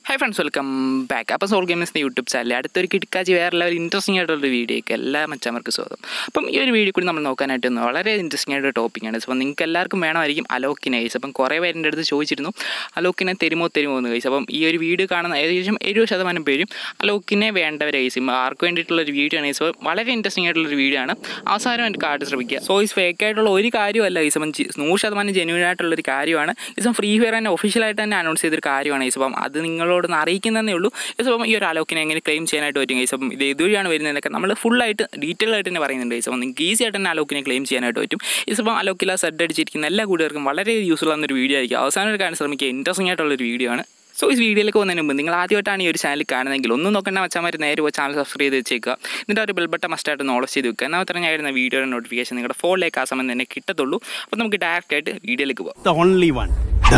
High friends welcome back അപ്പോൾ soul ഗെയിംസിൻ്റെ YouTube channel അടുത്തൊരു കിടക്കാച്ചി വേറെ ഒരു ഇൻട്രസ്റ്റിംഗ് ആയിട്ടുള്ള വീഡിയോയ്ക്ക് എല്ലാ മച്ചന്മാർക്ക് സ്വാഗതം അപ്പം ഈ ഒരു വീഡിയോ കൂടി നമ്മൾ നോക്കാനായിട്ട് വന്നു. വളരെ ഇൻട്രസ്റ്റിംഗ് ആയിട്ട് ടോപ്പിക്കാണ് അപ്പോൾ നിങ്ങൾക്ക് എല്ലാവർക്കും വേണമായിരിക്കും അലോക്കിനെ ഗൈസ് അപ്പം കുറേ പേരുടെ അടുത്ത് ചോദിച്ചിരുന്നു അലോക്കിനെ തരുമോ തരുമോ എന്ന് ഗൈസ് അപ്പം ഈ ഒരു വീഡിയോ കാണുന്ന ഏകദേശം എഴുപത് ശതമാനം പേരും അലോക്കിനെ വേണ്ടവരെ ഗൈസ് ആർക്ക് വേണ്ടിയിട്ടുള്ള ഒരു വീഡിയോ ആണ് ഗൈസ് അപ്പോൾ വളരെ ഇൻട്രസ്റ്റിംഗ് ആയിട്ടുള്ള ഒരു വീഡിയോ ആണ് അവസാനം എനിക്ക് കാട്ട് ശ്രമിക്കുക സോ ഇസ് ഫേക്ക് ആയിട്ടുള്ള ഒരു കാര്യമല്ല ഗൈസ് അപ്പം ജി- നൂറ് ശതമാനം ജെന്യൂൻ ആയിട്ടുള്ള ഒരു കാര്യമാണ് ഇപ്പം ഫ്രീ ഫയർ തന്നെ ഒഫീഷ്യലായിട്ട് തന്നെ അനൗൺസ് ചെയ്തൊരു കാര്യമാണ് ഗൈസ് അപ്പം അത് നിങ്ങളോടൊന്ന് അറിയിക്കുന്നതേ ഉള്ളൂ ഗൈസ് അപ്പം ഈ ഒരു അലോക്കിനെ എങ്ങനെ ക്ലെയിം ചെയ്യാനായിട്ട് പറ്റും ഗൈസ് അപ്പം ഇത് ഇതുവഴിയാണ് വരുന്നതൊക്കെ നമ്മൾ ഫുള്ളായിട്ട് ഡീറ്റെയിൽ ആയിട്ട് തന്നെ പറയുന്നുണ്ട് ഗൈസ് അപ്പം നിങ്ങൾക്ക് ഈസി ആയിട്ട് തന്നെ അലോക്കിനെ ക്ലെയിം ചെയ്യാനായിട്ട് പറ്റും ഗൈസ് അപ്പം അലോക്കില സെഡ് അടിച്ചിരിക്കുന്ന എല്ലാ കൂട്ടുകാർക്കും വളരെ യൂസ്ഫുൾ ആകുന്ന ഒരു വീഡിയോ ആയിരിക്കും അവസാനം ഒരു കാണാൻ ശ്രമിക്കുക ഇൻട്രസ്റ്റിംഗ് ആയിട്ടുള്ള ഒരു വീഡിയോ ആണ് സോ ഈ വീഡിയോയിലേക്ക് പോകുന്നതിന് മുമ്പ് നിങ്ങൾ ആദ്യമായിട്ടാണ് ഈ ഒരു ചാനൽ കാണുന്നതെങ്കിൽ ഒന്നും നോക്കേണ്ട മച്ചാമാർ നേരെ പോയി ചാനൽ സബ്സ്ക്രൈബ് ചെയ്ത് വെച്ചേക്കുക എന്നിട്ട് ഒരു ബെൽബട്ട മസ്റ്റായിട്ട് നോളജ് ചെയ്ത് വെക്കുക എന്നാൽ മാത്രമേ ഞാൻ ഇടുന്ന വീഡിയോയുടെ നോട്ടിഫിക്കേഷൻ നിങ്ങളുടെ ഫോണിലേക്ക് ആ സമയം തന്നെ കിട്ടത്തുള്ളൂ അപ്പോൾ നമുക്ക് ഡയറക്റ്റ് ആയിട്ട് വീഡിയോയിലേക്ക് പോകാം the only one.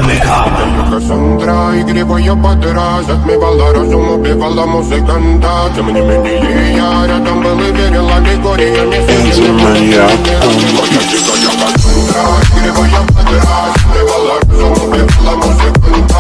Кассандра, игривая подраз Отмевала разум, убивала музыканта Тем не менее я рядом был и верила Григория не Моя дикая Кассандра, игривая подраз Отмевала разум, убивала музыканта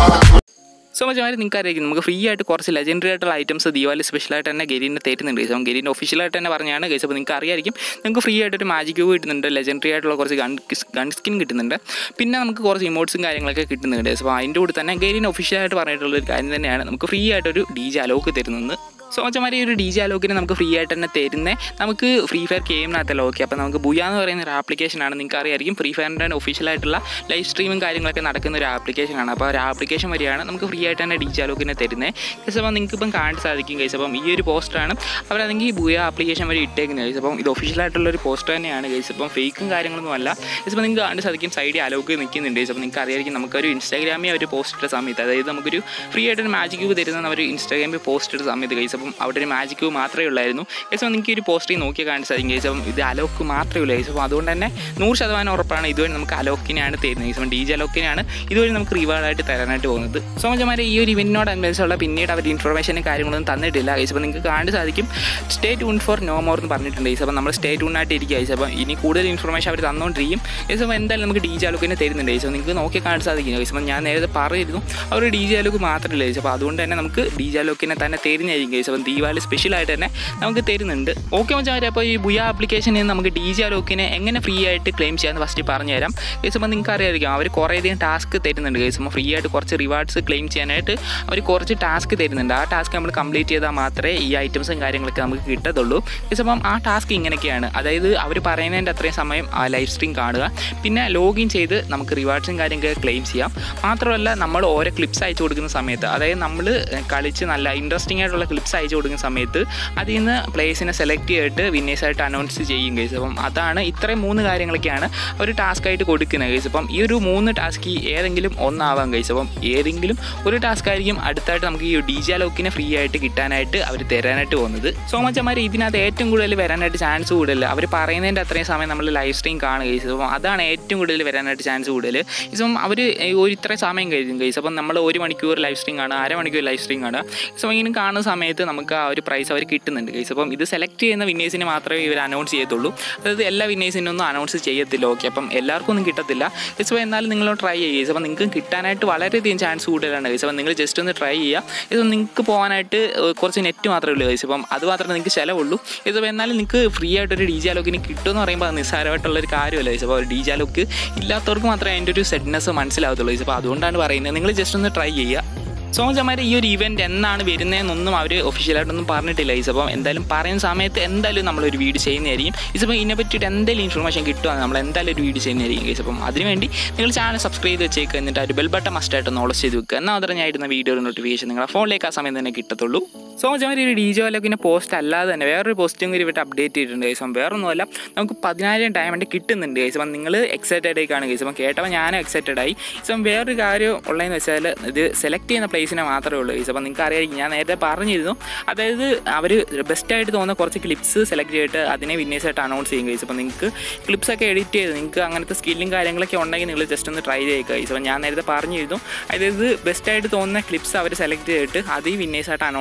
സോ മച്ചാമാർ നിങ്ങൾക്ക് അറിയാം നമുക്ക് ഫ്രീ ആയിട്ട് കുറച്ച് ലെജൻഡറി ആയിട്ടുള്ള ഐറ്റംസ് ദീപാവലി സ്പെഷ്യലായിട്ട് തന്നെ ഗെരീനെ തരുന്നുണ്ട് ഗൈസ് അപ്പം ഗെരീൻ്റെ ഒഫീഷ്യലായിട്ട് തന്നെ പറഞ്ഞാണ് ഗൈസ് അപ്പോൾ നിങ്ങൾക്ക് അറിയായിരിക്കും നിങ്ങൾക്ക് ഫ്രീ ആയിട്ട് ഒരു മാജിക് ക്യൂബ് കിട്ടുന്നുണ്ട് ലെജൻഡറി ആയിട്ടുള്ള കുറച്ച് ഗൺ ഗൺ സ്കിൻ കിട്ടുന്നുണ്ട് പിന്നെ നമുക്ക് കുറച്ച് ഇമോട്ട്സും കാര്യങ്ങളൊക്കെ കിട്ടുന്നുണ്ട് അപ്പോൾ അതിൻ്റെ കൂടെ തന്നെ ഗെരീൻ ഒഫീഷ്യലായിട്ട് പറഞ്ഞിട്ടുള്ള ഒരു കാര്യം തന്നെയാണ് നമുക്ക് ഫ്രീ ആയിട്ടൊരു ഡി ജെ അലോക്ക് തരുന്നത് സോ മച്ചമാർ ഈ ഒരു ഡി ജെ അലോക്കിന് നമുക്ക് ഫ്രീ ആയിട്ട് തന്നെ തരുന്നത് നമുക്ക് ഫ്രീ ഫയർ ഗെയിമിനകത്തല്ല ഓക്കെ അപ്പോൾ നമുക്ക് ബുയ എന്ന് പറയുന്ന ഒരു ആപ്ലിക്കേഷനാണ് നിങ്ങൾക്ക് അറിയായിരിക്കും ഫ്രീ ഫയറിൻ്റെ ഒഫീഷ്യലായിട്ടുള്ള ലൈവ് സ്ട്രീമും കാര്യങ്ങളൊക്കെ നടക്കുന്ന ഒരു ആപ്ലിക്കേഷനാണ് അപ്പോൾ ആ ഒരു ആപ്ലിക്കേഷൻ വഴിയാണ് നമുക്ക് ഫ്രീ ആയിട്ട് തന്നെ ഡി ജെ അലോക്കിനെ തരുന്നത് ഗൈസ് അപ്പോൾ നിങ്ങൾക്ക് ഇപ്പം കാണാൻ സാധിക്കും ഗൈസ് അപ്പം ഈ ഒരു പോസ്റ്ററാണ് അവരതെങ്കിൽ ബുയ ആപ്ലിക്കേഷൻ വഴി ഇട്ടേക്കുന്നത് ഗൈസ് അപ്പം ഇത് ഒഫീഷ്യലായിട്ടുള്ള ഒരു പോസ്റ്റർ തന്നെയാണ് ഗൈസ് അപ്പം ഫേക്കും കാര്യങ്ങളൊന്നും അല്ല ഗൈസ് അപ്പോൾ നിങ്ങൾക്ക് കാണാൻ സാധിക്കും സൈഡിൽ അലോക്ക് നിൽക്കുന്നുണ്ട് ഗൈസ് അപ്പോൾ നിങ്ങൾക്ക് അറിയായിരിക്കും നമുക്കൊരു ഇൻസ്റ്റാഗ്രാമിൽ ഒരു പോസ്റ്റ് ഇട്ട സമയത്ത് അതായത് നമുക്കൊരു ഫ്രീ ആയിട്ട് ഒരു മാജിക് ക്യൂബ് തരുന്ന അവർ ഇൻസ്റ്റാഗ്രാമിൽ പോസ്റ്റ് ഇട്ട സമയത്ത് ഗൈസ് അപ്പം അവിടെ ഒരു മാജിക് ക്യൂബ് മാത്രമേ ഉള്ളായിരുന്നു ഗൈസ് അപ്പോൾ നിങ്ങൾക്ക് ഈ ഒരു പോസ്റ്ററിൽ നോക്കിയാൽ കാണാൻ സാധിക്കും ഗൈസ് അപ്പം ഇത് അലോക്ക് മാത്രമേ ഉള്ളൂ ഗൈസ് അപ്പോൾ അതുകൊണ്ട് തന്നെ നൂറ് ശതമാനം ഉറപ്പാണ് ഇതുവഴി നമുക്ക് അലോക്കിനെയാണ് തരുന്നത് ഗൈസ് അപ്പം ഡി ജെ അലോക്കിനെയാണ് ഇതുവഴി നമുക്ക് റിവാർഡായിട്ട് തരാനായിട്ട് പോകുന്നത് സോ മച്ചമാരെ ഈ ഒരു ഇവന്റിനോട് അനുബന്ധിച്ചുള്ള പിന്നീട് അവർ ഇൻഫർമേഷനും കാര്യങ്ങളൊന്നും തന്നിട്ടില്ല ഗൈസ് അപ്പോൾ നിങ്ങൾക്ക് കാണാൻ സാധിക്കും stay tune for no more എന്ന് പറഞ്ഞിട്ടുണ്ട് ഗൈസ് അപ്പോൾ നമ്മൾ സ്റ്റേ ട്യൂണായിട്ട് ഇരിക്കുക ഗൈസ് അപ്പോൾ ഇനി കൂടുതൽ ഇൻഫർമേഷൻ അവർ തന്നുകൊണ്ടിരിക്കും ഗൈസ് അപ്പോൾ എന്തായാലും നമുക്ക് ഡി ജെ അലോക്കിനെ തരുന്നുണ്ട് ഗൈസ് അപ്പോൾ നിങ്ങൾക്ക് നോക്കി കാണാൻ സാധിക്കും ഗൈസ് അപ്പോൾ ഞാൻ നേരത്തെ പറഞ്ഞിരുന്നു അവർ ഡി ജെ അലോക്ക് മാത്രമല്ല ഗൈസ് അപ്പോൾ അതുകൊണ്ട് തന്നെ നമുക്ക് ഡി ജെ അലോക്കിനെ തന്നെ തരുന്നതായിരിക്കും ഗൈസ് അപ്പോൾ ദീപാവലി സ്പെഷ്യലായിട്ട് തന്നെ നമുക്ക് തരുന്നുണ്ട് ഓക്കെ മച്ചാരെ അപ്പോൾ ഈ ബുയ ആപ്ലിക്കേഷനിൽ നിന്ന് നമുക്ക് ഡി ജെ അലോക്കിനെ എങ്ങനെ ഫ്രീ ആയിട്ട് ക്ലെയിം ചെയ്യാമെന്ന് ഫസ്റ്റ് പറഞ്ഞുതരാം ഗൈസ് അപ്പോൾ നിങ്ങൾക്ക് അറിയാമായിരിക്കും അവർ കുറേയധികം ടാസ്ക് തരുന്നുണ്ട് ഗൈസ് അപ്പോൾ ഫ്രീ ആയിട്ട് കുറച്ച് റിവാർഡ്സ് ക്ലെയിം ചെയ്യാനായിട്ട് അവർ കുറച്ച് ടാസ്ക് തരുന്നുണ്ട് ആ ടാസ്ക് നമ്മൾ കംപ്ലീറ്റ് ചെയ്താൽ മാത്രമേ ഈ ഐറ്റംസും കാര്യങ്ങളൊക്കെ നമുക്ക് കിട്ടത്തുള്ളൂ ഗൈസ് അപ്പം ആ ടാസ്ക് ഇങ്ങനെയൊക്കെയാണ് അതായത് അവർ പറയുന്നതിൻ്റെ അത്രയും സമയം ആ ലൈവ് സ്ട്രീം കാണുക പിന്നെ ലോഗിൻ ചെയ്ത് നമുക്ക് റിവാർഡ്സും കാര്യങ്ങളൊക്കെ ക്ലെയിം ചെയ്യാം മാത്രമല്ല നമ്മൾ ഓരോ ക്ലിപ്സ് അയച്ചു കൊടുക്കുന്ന സമയത്ത് അതായത് നമ്മൾ കളിച്ച് നല്ല ഇൻട്രസ്റ്റിംഗ് ആയിട്ടുള്ള ക്ലിപ്സ് അയച്ചു കൊടുക്കുന്ന സമയത്ത് അതിൽ നിന്ന് പ്ലേസിനെ സെലക്ട് ചെയ്തിട്ട് വിന്നേഴ്സായിട്ട് അനൗൺസ് ചെയ്യും ഗൈസ് അപ്പം അതാണ് ഇത്രയും മൂന്ന് കാര്യങ്ങളൊക്കെയാണ് ഒരു ടാസ്ക് ആയിട്ട് കൊടുക്കുന്നത് ഗൈസ് അപ്പം ഈ ഒരു മൂന്ന് ടാസ്ക് ഏതെങ്കിലും ഒന്നാവാം ഗൈസ് അപ്പം ഏതെങ്കിലും ഒരു ടാസ്ക് ആയിരിക്കും അടുത്തായിട്ട് നമുക്ക് ഈ ഡി ജെ ലോക്കിനെ ഫ്രീ ആയിട്ട് കിട്ടാനായിട്ട് അവർ തരാനായിട്ട് പോകുന്നത് സോ മച്ചന്മാർ ഇതിനകത്ത് ഏറ്റവും കൂടുതൽ വരാനായിട്ട് ചാൻസ് കൂടുതൽ അവർ പറയുന്നതിൻ്റെ അത്രയും സമയം നമ്മൾ ലൈവ് സ്ട്രീം കാണുക ഗൈസ് അപ്പം അതാണ് ഏറ്റവും കൂടുതൽ വരാനായിട്ട് ചാൻസ് കൂടുതൽ ഇപ്പം അവർ ഒരു ഇത്രയും സമയം കഴിയും ഗൈസ് അപ്പം നമ്മൾ ഒരു മണിക്കൂർ ലൈവ് സ്ട്രീം കാണുക അരമണിക്കൂർ ലൈവ് സ്ട്രീം കാണുക സോ ഇങ്ങനെ കാണുന്ന സമയത്ത് നമുക്ക് ആ ഒരു പ്രൈസ് അവർ കിട്ടുന്നുണ്ട് ഗൈസ് അപ്പം ഇത് സെലക്ട് ചെയ്യുന്ന വിന്നേഴ്സിനെ മാത്രമേ ഇവർ അനൗൺസ് ചെയ്യത്തുള്ളൂ അതായത് എല്ലാ വിന്നേഴ്സിനും ഒന്നും അനൗൺസ് ചെയ്യത്തില്ല ഓക്കെ അപ്പം എല്ലാവർക്കും ഒന്നും കിട്ടത്തില്ല ഗൈസ് അപ്പോൾ എന്നാലും നിങ്ങൾ ട്രൈ ചെയ്യുക ഗൈസ് അപ്പം നിങ്ങൾക്ക് കിട്ടാനായിട്ട് വളരെയധികം ചാൻസ് കൂടുതലാണ് ഗൈസ് അപ്പം നിങ്ങൾ ജസ്റ്റ് ഒന്ന് ട്രൈ ചെയ്യുക ഇത് നിങ്ങൾക്ക് പോകാനായിട്ട് ഏഹ്, കുറച്ച് നെറ്റ് മാത്രമേ ഉള്ളൂ ഗൈസ് അപ്പം അത് മാത്രമേ നിങ്ങൾക്ക് ചിലവുള്ളൂ ഇത് എന്നാലും നിങ്ങൾക്ക് ഫ്രീ ആയിട്ടൊരു ഡി ജി അലോക്കിന് കിട്ടുമെന്ന് പറയുമ്പോൾ അത് നിസ്സാരമായിട്ടുള്ള ഒരു കാര്യമല്ല ഗൈസ് അപ്പോൾ ഡി ജി അലോക്ക് ഇല്ലാത്തവർക്ക് മാത്രമേ അതിൻ്റെ ഒരു സെഡ്നെസ് മനസ്സിലാവത്തുള്ളൂ ഗൈസ് അപ്പോൾ അതുകൊണ്ടാണ് പറയുന്നത് നിങ്ങൾ ജസ്റ്റ് ഒന്ന് ട്രൈ ചെയ്യുക സോമച്ചമാരെ ഈ ഒരു ഇവന്റ് എന്നാണ് വരുന്നതെന്നൊന്നും അവർ ഒഫീഷ്യലായിട്ടൊന്നും പറഞ്ഞിട്ടില്ല ഈസ് അപ്പം എന്തായാലും പറയുന്ന സമയത്ത് എന്തായാലും നമ്മളൊരു വീഡിയോ ചെയ്യുന്നതായിരിക്കും ഈസപ്പം ഇതിനെ പറ്റിയിട്ട് എന്തെങ്കിലും ഇൻഫർമേഷൻ കിട്ടുവാണെങ്കിൽ നമ്മൾ എന്തായാലും ഒരു വീഡിയോ ചെയ്യുന്നതായിരിക്കും ഈസ് അപ്പം അതിനുവേണ്ടി നിങ്ങൾ ചാനൽ സബ്സ്ക്രൈബ് ചെയ്ത് വെച്ചേക്കുക എന്നിട്ട് ആ ഒരു ബെൽ ബട്ടൺ മസ്റ്റായിട്ട് നോളജ് ചെയ്ത് വെക്കുക എന്നാൽ മാത്രമേ ഞാൻ ഇടുന്ന വീഡിയോ നോട്ടിഫിക്കേഷൻ നിങ്ങളുടെ ഫോണിലേക്ക് ആ സമയം തന്നെ കിട്ടത്തുള്ളൂ സോമച്ചമാർ ഒരു ഡി ജെ അലോക്കിൻ്റെ പോസ്റ്റ് അല്ലാതെ തന്നെ വേറൊരു പോസ്റ്റും കൂടി ഇവിടെ അപ്ഡേറ്റ് ചെയ്തിട്ടുണ്ട് ഗൈസ് അപ്പം വേറൊന്നുമല്ല നമുക്ക് പതിനായിരം ഡയമണ്ട് കിട്ടുന്നുണ്ട് ഗൈസ് അപ്പം നിങ്ങൾ എക്സൈറ്റഡ് ആയി കാണുക ഗൈസ് അപ്പം കേട്ടപ്പോൾ ഞാനും എക്സൈറ്റഡ് ആയി ഇപ്പം വേറൊരു കാര്യം ഉള്ളതെന്ന് വെച്ചാൽ ഇത് സെലക്ട് ചെയ്യുന്ന പ്ലേസിനെ മാത്രമേ ഉള്ളൂ ഗൈസ് അപ്പം നിങ്ങൾക്ക് അറിയായിരിക്കും ഞാൻ നേരത്തെ പറഞ്ഞിരുന്നു അതായത് അവർ ബെസ്റ്റായിട്ട് തോന്നുന്ന കുറച്ച് ക്ലിപ്സ് സെലക്ട് ചെയ്തിട്ട് അതിനെ വിന്നേഴ്സായിട്ട് അനൗൺസ് ചെയ്യും ഗൈസ് അപ്പം നിങ്ങൾക്ക് ക്ലിപ്സ് ഒക്കെ എഡിറ്റ് ചെയ്ത് നിങ്ങൾക്ക് അങ്ങനത്തെ സ്കില്ലും കാര്യങ്ങളൊക്കെ ഉണ്ടെങ്കിൽ നിങ്ങൾ ജസ്റ്റ് ഒന്ന് ട്രൈ ചെയ്യുക ഗൈസ് അപ്പം ഞാൻ നേരത്തെ പറഞ്ഞിരുന്നു അതായത് ബെസ്റ്റായിട്ട് തോന്നുന്ന ക്ലിപ്സ് അവർ സെലക്ട് ചെയ്തിട്ട് അത് ഈ വിന്നേഴ്സായിട്ട് അനൗൺസ് ചെയ്യും ഗൈസ്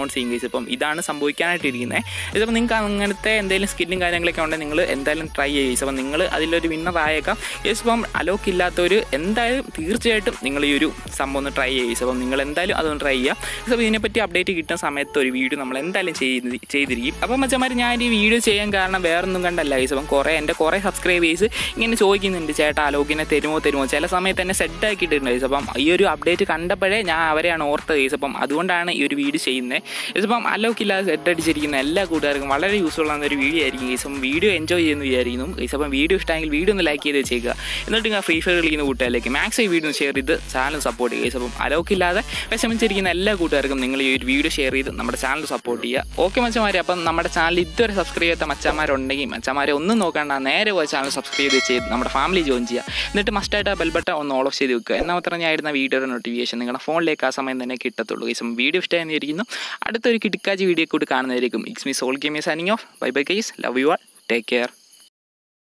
ഗൈസ് ഇപ്പം ഇതാണ് സംഭവിക്കാനായിട്ടിരിക്കുന്നത് ഇതിപ്പോൾ നിങ്ങൾക്ക് അങ്ങനത്തെ എന്തെങ്കിലും സ്കില്ലും കാര്യങ്ങളൊക്കെ ഉണ്ടെങ്കിൽ നിങ്ങൾ എന്തായാലും ട്രൈ ചെയ്യുക ഗൈസ് അപ്പം നിങ്ങൾ അതിലൊരു വിന്നർ ആയേക്കാം ഗൈസ് ഇപ്പം അലോക്ക് ഇല്ലാത്തവർ എന്തായാലും തീർച്ചയായിട്ടും നിങ്ങൾ ഈ ഒരു സംഭവം ഒന്ന് ട്രൈ ചെയ്യുക ഗൈസ് അപ്പം നിങ്ങൾ എന്തായാലും അതൊന്ന് ട്രൈ ചെയ്യുക ഗൈസ് അപ്പോൾ ഇതിനെപ്പറ്റി അപ്ഡേറ്റ് കിട്ടുന്ന സമയത്ത് ഒരു വീഡിയോ നമ്മൾ എന്തായാലും ചെയ്ത് ചെയ്തിരിക്കും അപ്പം മച്ചന്മാർ ഞാൻ ഈ വീഡിയോ ചെയ്യാൻ കാരണം വേറൊന്നും കണ്ടല്ല ഗൈസ് അപ്പം കുറേ എൻ്റെ കുറേ സബ്സ്ക്രൈബേഴ്സ് ഇങ്ങനെ ചോദിക്കുന്നുണ്ട് ചേട്ടാ അലോക്കിനെ തരുമോ തരുമോ ചില സമയത്ത് തന്നെ സെറ്റ് ആക്കിയിട്ടുണ്ട് ഗൈസ് അപ്പം ഈ ഒരു അപ്ഡേറ്റ് കണ്ടപ്പോഴേ ഞാൻ അവരെയാണ് ഓർത്തത് ഗൈസ് അപ്പം അതുകൊണ്ടാണ് ഈ ഒരു വീഡിയോ ചെയ്യുന്നത് ഗൈസ് അപ്പം അലോക്കില്ലാതെ സെറ്റ് അടിച്ചിരിക്കുന്ന എല്ലാ കൂട്ടുകാർക്കും വളരെ യൂസ്ഫുൾ ആകുന്ന ഒരു വീഡിയോ ആയിരിക്കും ഗൈസ് അപ്പം വീഡിയോ എൻജോയ് ചെയ്യുന്നു വിചാരിക്കുന്നു ഗൈസ് അപ്പം വീഡിയോ ഇഷ്ടമെങ്കിൽ വീഡിയോ ഒന്ന് ലൈക്ക് ചെയ്ത് വെച്ചേക്കുക എന്നിട്ട് ഞാൻ ഫ്രീ ഫയർ കളിക്കുന്ന കൂട്ടുകാരിലേക്ക് മാക്സ് ഈ വീഡിയോ ഷെയർ ചെയ്ത് ചാനൽ സപ്പോർട്ട് ചെയ്യുക ഗൈസ് അപ്പം അലോക്കില്ലാതെ വിഷമിച്ചിരിക്കുന്ന എല്ലാ കൂട്ടുകാർക്കും നിങ്ങൾ ഈ ഒരു വീഡിയോ ഷെയർ ചെയ്ത് നമ്മുടെ ചാനൽ സപ്പോർട്ട് ചെയ്യുക ഓക്കെ മച്ചമാരെ അപ്പം നമ്മുടെ ചാനൽ ഇതുവരെ സബ്സ്ക്രൈബ് ചെയ്യാത്ത മച്ചന്മാരുണ്ടെങ്കിൽ മച്ചന്മാരെ ഒന്നും നോക്കണ്ട നേരെ പോയി ചാനൽ സബ്സ്ക്രൈബ് ചെയ്ത് ചെയ്ത് നമ്മുടെ ഫാമിലി ജോയിൻ ചെയ്യുക എന്നിട്ട് മസ്റ്റായിട്ട് ആ ബെൽബട്ട ഒന്ന് ഓൾ ഓഫ് ചെയ്ത് വെക്കുക എന്നാൽ മാത്രമേ ഞാൻ ഇടുന്ന വീഡിയോയുടെ നോട്ടിഫിക്കേഷൻ നിങ്ങളുടെ ഫോണിലേക്ക് ആ സമയം തന്നെ കിട്ടത്തുള്ളൂ ഗൈസ് വീഡിയോ ഇഷ്ടമായിരിക്കുന്നു അടുത്തൊരു കിടക്കാജി വീഡിയോ കൂടി കാണുന്നതായിരിക്കും it's me soul game signing off bye bye guys love you all take care